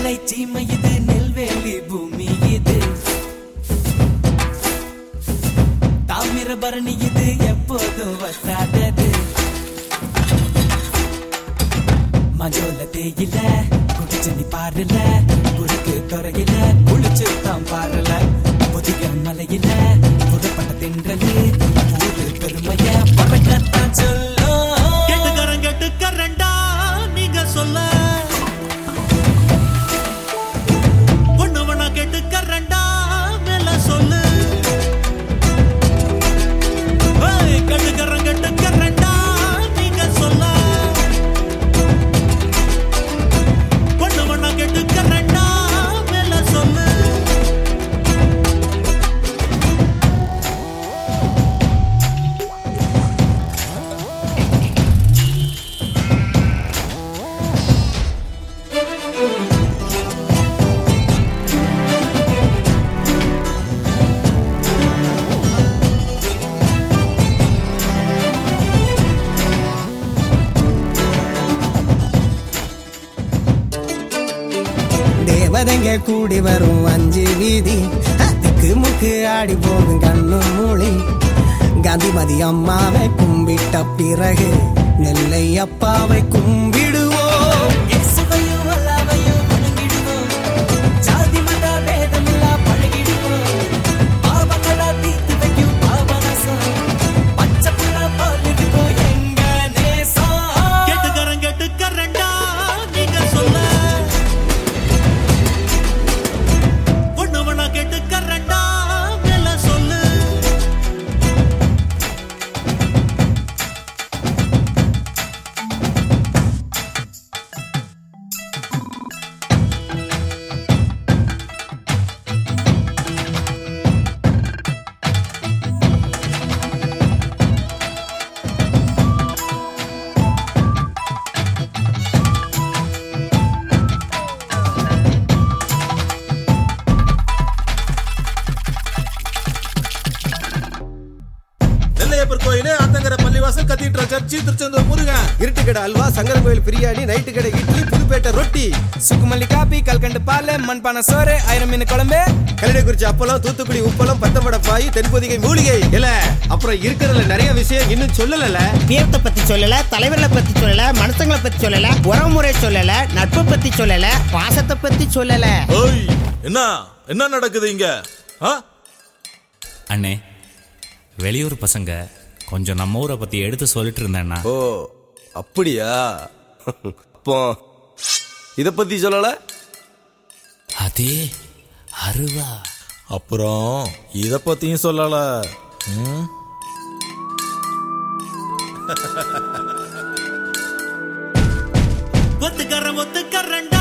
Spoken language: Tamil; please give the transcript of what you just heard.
நெல்லை சீமை இது நெல்வேலி பூமி இது தாமிரபரணி இது எப்போதும் வசாதது மஜோல தேயில குடிச்சு நீ பாருல குறுக்கு துறையில குளிச்சு தான் பாருல புதிய மலையில புதுப்பட்ட தென்றலு ஊரு பெருமைய பறக்கத்தான் சொல்லும் கெட்டுக்கரன் கெட்டுக்கரண்டா நீங்க சொல்ல பொண்ணுவனா கெட்டுக்கரண்டா மேல சொல்லு ஏய், கெட்டுக்கரன் கெட்டுக்கரண்டா நீங்க சொல்ல பொண்ணுவனா கெட்டுக்கரண்டா மேல சொல்லு தேவதைங்க கூடி வரும் அஞ்சு வீதி அதுக்கு முக்கு ஆடி போகும் கண்ணு மூளி காந்திமதி அம்மாவை கும்பிட்ட பிறகு நெல்லை அப்பாவை கும்பிடுவோம் இயேசுவையும் அல்லாவையும் வணங்கிடுவோம். ஜாதி மத பேதமில்லா பழகிடுவோம். பாவங்களா தீர்த்து வைக்கும் பாபநாசம். பச்சை புறா போல் இருக்கும் எங்க நேசம். கெட்டுக்கரன் கெட்டுக்கரண்டா நீங்க சொல்ல பொண்ணுவனா கெட்டுக்கரண்டா மேல சொல்லு நெல்லையப்பர் கோயில் ஆத்தங்கர பள்ளிவாசல் cathedral church Tiruchendur Murugan Iruttukadai halwa Sankaran Kovil biryani night கடை இட்லி புதுப்பேட்டை ரொட்டி சுக்குமல்லி காப்பி கல்கண்டு பால் மண்பானை சோறு ஆயிரம் மீன் குழம்பு கல்லடைக்குறிச்சி அப்பளம் தூத்துக்குடி உப்பளம் பத்தமட பாய் தென்பொதிகை மூலிகை இல்ல அப்புறம் இருக்கிறதுல நிறைய விஷயம் இன்னும் சொல்லல தீர்த்த பத்தி சொல்லல தலைவர்களை பத்தி சொல்லல மனுஷங்களை பத்தி சொல்லல உறவுமுறை சொல்லல நட்பு பத்தி சொல்லல பாசத்தை பத்தி சொல்லல ஓய் என்ன என்ன நடக்குது இங்க ஆ? அண்ணே வெளியூர் பசங்க கொஞ்சம் நம்ம ஊரை பத்தி எடுத்து சொல்லிட்டு இருந்தேன்னா ஓ அப்படியா அப்போ இத பத்தி சொல்லல அதே அருவா அப்புறம் இத பத்தியும் சொல்லல ம்? ஒத்துக்கர ஒத்துக்கரண்டா